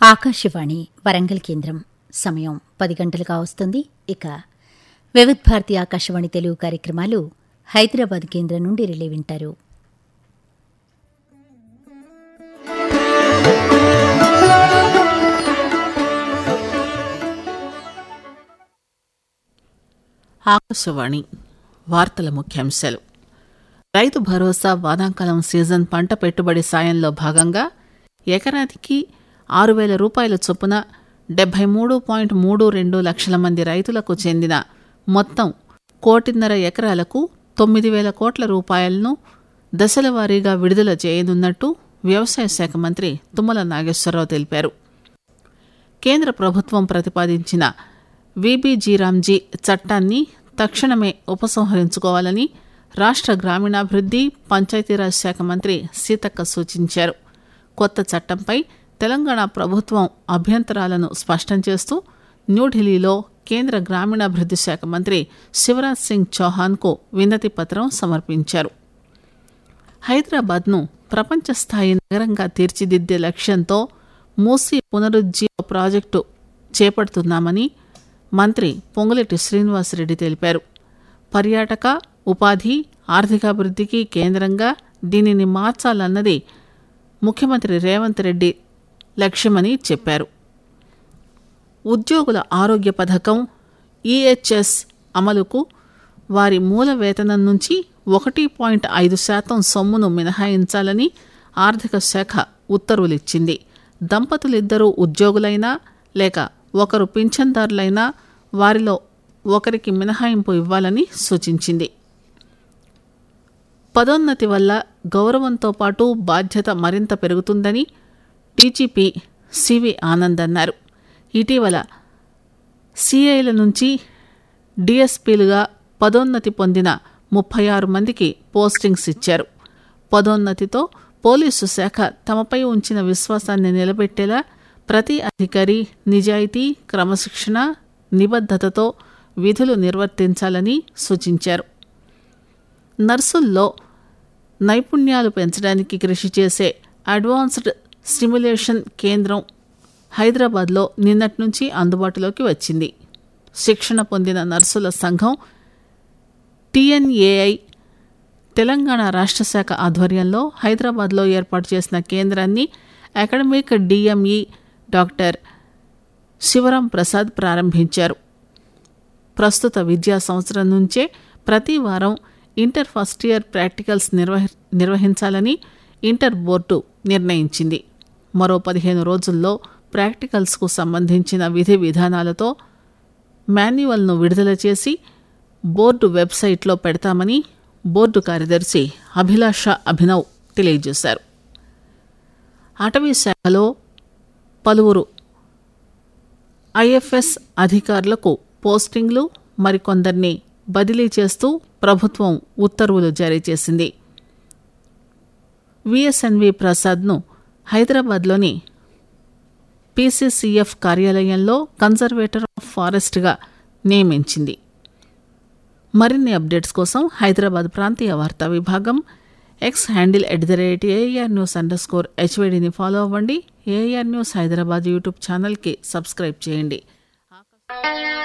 ఆకాశవాణి వరంగల్ కేంద్రం సమయం పది గంటలుగా వస్తుంది ఇక వివిధ్ భారతి ఆకాశవాణి తెలుగు కార్యక్రమాలు హైదరాబాద్ కేంద్రం నుండి రిలే వింటారు ఆకాశవాణి వార్తల ముఖ్యాంశాలు రైతు భరోసా వానాకాలం సీజన్ పంట పెట్టుబడి సాయంలో భాగంగా ఎకరానికి ఆరు వేల రూపాయల చొప్పున డెబ్బై మూడు పాయింట్ మూడు రెండు లక్షల మంది రైతులకు చెందిన మొత్తం కోటిన్నర ఎకరాలకు తొమ్మిది వేల కోట్ల రూపాయలను దశల వారీగా విడుదల చేయనున్నట్టు వ్యవసాయ శాఖ మంత్రి తుమ్మల నాగేశ్వరరావు తెలిపారు కేంద్ర ప్రభుత్వం ప్రతిపాదించిన విబిజీరామ్జీ చట్టాన్ని తక్షణమే ఉపసంహరించుకోవాలని రాష్ట్ర గ్రామీణాభివృద్ధి పంచాయతీరాజ్ శాఖ మంత్రి సీతక్క సూచించారు కొత్త చట్టంపై తెలంగాణ ప్రభుత్వం అభ్యంతరాలను స్పష్టం చేస్తూ న్యూఢిల్లీలో కేంద్ర గ్రామీణాభివృద్ధి శాఖ మంత్రి శివరాజ్ సింగ్ చౌహాన్కు వినతి పత్రం సమర్పించారు హైదరాబాద్ను ప్రపంచ స్థాయి నగరంగా తీర్చిదిద్దే లక్ష్యంతో మూసీ పునరుజ్జీవ ప్రాజెక్టు చేపడుతున్నామని మంత్రి పొంగులేటి శ్రీనివాసరెడ్డి తెలిపారు పర్యాటక ఉపాధి ఆర్థికాభివృద్ధికి కేంద్రంగా దీనిని మార్చాలన్నది ముఖ్యమంత్రి రేవంత్ రెడ్డి లక్ష్యమని చెప్పారు ఉద్యోగుల ఆరోగ్య పథకం ఈహెచ్ఎస్ అమలుకు వారి మూల వేతనం నుంచి ఒకటి పాయింట్ ఐదు శాతం సొమ్మును మినహాయించాలని ఆర్థిక శాఖ ఉత్తర్వులిచ్చింది దంపతులిద్దరూ ఉద్యోగులైనా లేక ఒకరు పింఛన్దారులైనా వారిలో ఒకరికి మినహాయింపు ఇవ్వాలని సూచించింది పదోన్నతి వల్ల గౌరవంతో పాటు బాధ్యత మరింత పెరుగుతుందని డీజీపీ సివి ఆనంద్ అన్నారు ఇటీవల సిఐల నుంచి డిఎస్పీలుగా పదోన్నతి పొందిన ముప్పై ఆరు మందికి పోస్టింగ్స్ ఇచ్చారు పదోన్నతితో పోలీసు శాఖ తమపై ఉంచిన విశ్వాసాన్ని నిలబెట్టేలా ప్రతి అధికారి నిజాయితీ క్రమశిక్షణ నిబద్ధతతో విధులు నిర్వర్తించాలని సూచించారు నర్సుల్లో నైపుణ్యాలు పెంచడానికి కృషి చేసే అడ్వాన్స్డ్ స్టిమ్యులేషన్ కేంద్రం హైదరాబాద్లో నిన్నటి నుంచి అందుబాటులోకి వచ్చింది శిక్షణ పొందిన నర్సుల సంఘం టీఎన్ఏఐ తెలంగాణ రాష్ట్ర శాఖ ఆధ్వర్యంలో హైదరాబాద్లో ఏర్పాటు చేసిన కేంద్రాన్ని academic DME doctor Sivaram Prasad ప్రారంభించారు ప్రస్తుత విద్యా సంవత్సరం నుంచే ప్రతి వారం ఇంటర్ ఫస్ట్ ఇయర్ ప్రాక్టికల్స్ నిర్వహి నిర్వహించాలని ఇంటర్ బోర్డు నిర్ణయించింది మరో పదిహేను రోజుల్లో ప్రాక్టికల్స్కు సంబంధించిన విధి విధానాలతో మాన్యువల్ను విడుదల చేసి బోర్డు వెబ్సైట్లో పెడతామని బోర్డు కార్యదర్శి అభిలాష అభినవ్ తెలియజేశారు అటవీ శాఖలో పలువురు ఐఎఫ్ఎస్ అధికారులకు పోస్టింగ్లు మరికొందరిని బదిలీ చేస్తూ ప్రభుత్వం ఉత్తర్వులు జారీ చేసింది విఎస్ఎన్వి ప్రసాద్ను హైదరాబాద్లోని పీసీసీఎఫ్ కార్యాలయంలో కన్జర్వేటర్ ఆఫ్ ఫారెస్ట్గా నియమించింది మరిన్ని అప్డేట్స్ కోసం హైదరాబాద్ ప్రాంతీయ వార్తా విభాగం X handle at the rate AIR news underscore హెచ్వేడిని ఫాలో అవ్వండి ఏఆర్ న్యూస్ హైదరాబాద్ యూట్యూబ్ ఛానల్కి సబ్స్క్రైబ్ చేయండి